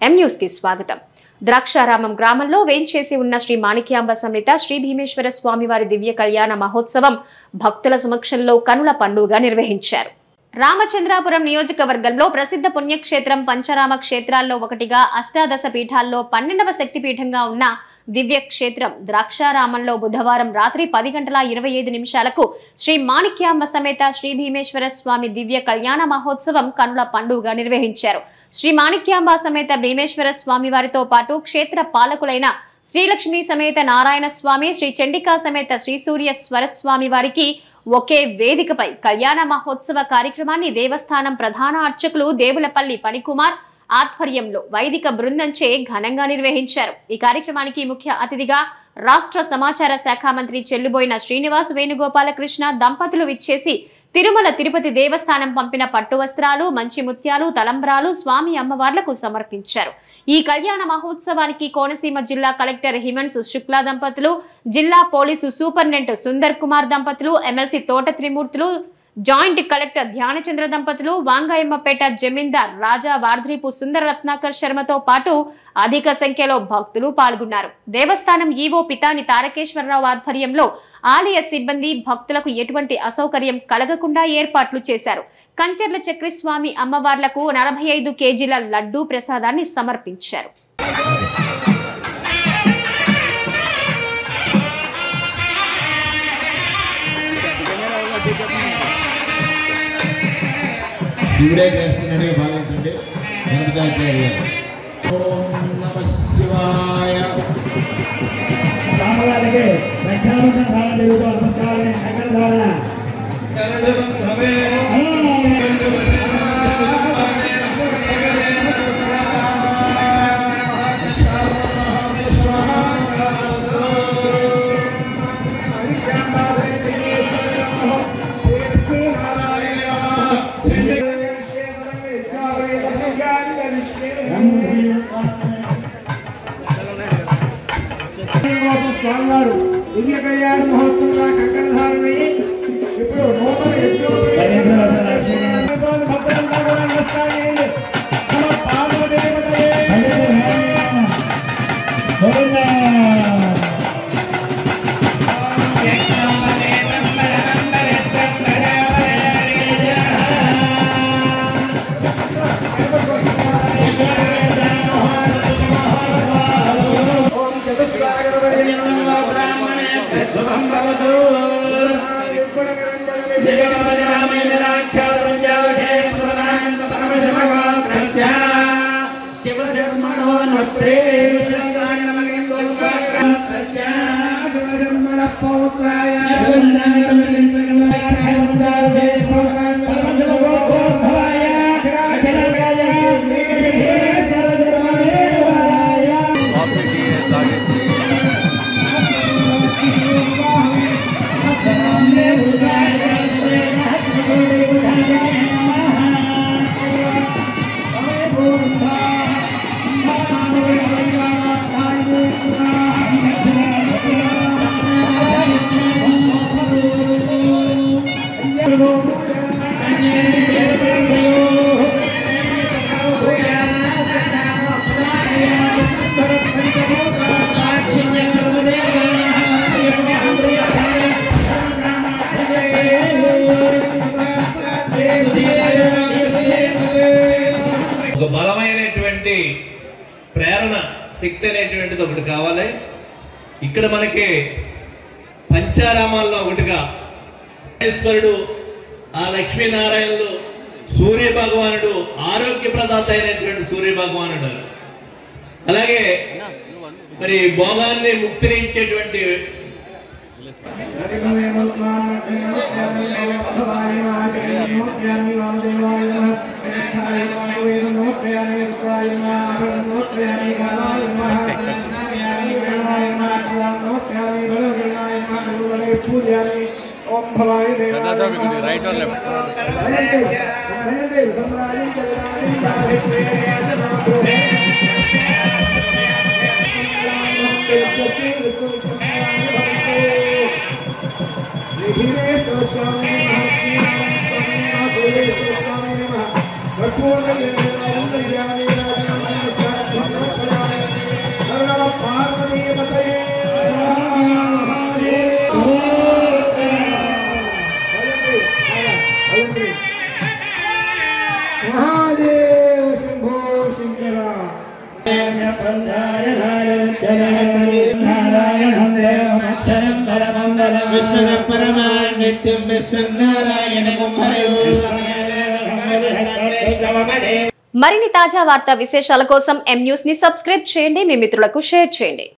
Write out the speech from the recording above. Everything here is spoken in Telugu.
ఎం న్యూస్ కి స్వాగతం ద్రాక్షారామం గ్రామంలో వేంచేసి ఉన్న శ్రీ మాణిక్యాంబ సమేత శ్రీ భీమేశ్వర స్వామివారి దివ్య కళ్యాణ మహోత్సవం భక్తుల సమక్షంలో కనుల పండుగ నిర్వహించారు రామచంద్రాపురం నియోజకవర్గంలో ప్రసిద్ధ పుణ్యక్షేత్రం పంచరామ క్షేత్రాల్లో ఒకటిగా అష్టాదశ పీఠాల్లో పన్నెండవ శక్తిపీఠంగా ఉన్న దివ్య క్షేత్రం ద్రాక్షారామంలో బుధవారం రాత్రి పది గంటల ఇరవై ఐదు నిమిషాలకు శ్రీ మాణిక్యాంబ సమేత శ్రీ భీమేశ్వర స్వామి దివ్య కళ్యాణ మహోత్సవం కనుల పండుగ నిర్వహించారు శ్రీ మాణిక్యాంబ సమేత భీమేశ్వర స్వామి వారితో పాటు క్షేత్ర పాలకులైన శ్రీలక్ష్మి సమేత నారాయణ స్వామి శ్రీ చండికా సమేత శ్రీ సూర్య స్వరస్వామి వారికి ఒకే వేదికపై కళ్యాణ మహోత్సవ కార్యక్రమాన్ని దేవస్థానం ప్రధాన అర్చకులు దేవులపల్లి పణికుమార్ ఆధ్వర్యంలో వైదిక బృందంచే ఘనంగా నిర్వహించారు ఈ కార్యక్రమానికి ముఖ్య అతిథిగా రాష్ట్ర సమాచార శాఖ మంత్రి చెల్లుబోయిన శ్రీనివాస్ వేణుగోపాలకృష్ణ దంపతులు విచ్చేసి తిరుమల తిరుపతి దేవస్థానం పంపిన పట్టు వస్త్రాలు మంచి ముత్యాలు తలంబ్రాలు స్వామి అమ్మవార్లకు సమర్పించారు ఈ కళ్యాణ మహోత్సవానికి కోనసీమ జిల్లా కలెక్టర్ హిమన్స్ శుక్లా దంపతులు జిల్లా పోలీసు సూపరింటెండెంట్ సుందర్ కుమార్ దంపతులు ఎమ్మెల్సీ తోట త్రిమూర్తులు జాయింట్ కలెక్టర్ ధ్యానచంద్ర దంపతులు వాంగాయమ్మపేట జమీందార్ రాజా వార్ధ్రీపు సుందర రత్నాకర్ శర్మతో పాటు అధిక సంఖ్యలో భక్తులు పాల్గొన్నారు దేవస్థానం ఈవో పితాని తారకేశ్వరరావు ఆధ్వర్యంలో ఆలయ సిబ్బంది భక్తులకు ఎటువంటి అసౌకర్యం కలగకుండా ఏర్పాట్లు చేశారు కంచర్ల చక్రస్వామి అమ్మవార్లకు నలభై ఐదు కేజీల లడ్డూ ప్రసాదాన్ని సమర్పించారు శివుడే చేస్తున్నట్టుగా భావించండి వెంకటాచార్య ఓం నమ శివాయ సామగారికి రక్షాబంధన ధారణ జరుగుతూ నమస్కారం ఎక్కడ ధారణ కోసం స్వామివారు దివ్య కళ్యాణ మహోత్సవంగా కంకణ ధారణి ఇప్పుడు నూతన యజ్ఞోపవీతాలు భక్తులంతా కూడా నమస్కారం చేయండి నమ పార్వదేవతయే. ఓం చతుస్సాగరవర్యంలో బ్రాహ్మణేభ్యः శుభం భవతు. శివశర్మణోన్వత్రే శివశర్మణ పౌత్రాయ ఒక బలమైనటువంటి ప్రేరణ శక్తి అనేటువంటిది ఒకటి కావాలి ఇక్కడ మనకి పంచారామాల్లో ఒకటిగా ఈశ్వరుడు ఆ లక్ష్మీనారాయణుడు సూర్య భగవానుడు ఆరోగ్య ప్రదాత అయినటువంటి సూర్య భగవానుడు అలాగే మరి భోగాన్ని ముక్తిని ఇచ్చేటువంటి ఓం భవాయ దేవాయ రైట్ ఆర్ లెఫ్ట్ స్వామి నిత్యం విశ్వనారాయణ కుమారు మరిన్ని తాజా వార్తా విశేషాల కోసం ఎం న్యూస్ ని సబ్స్క్రైబ్ చేయండి మీ మిత్రులకు షేర్ చేయండి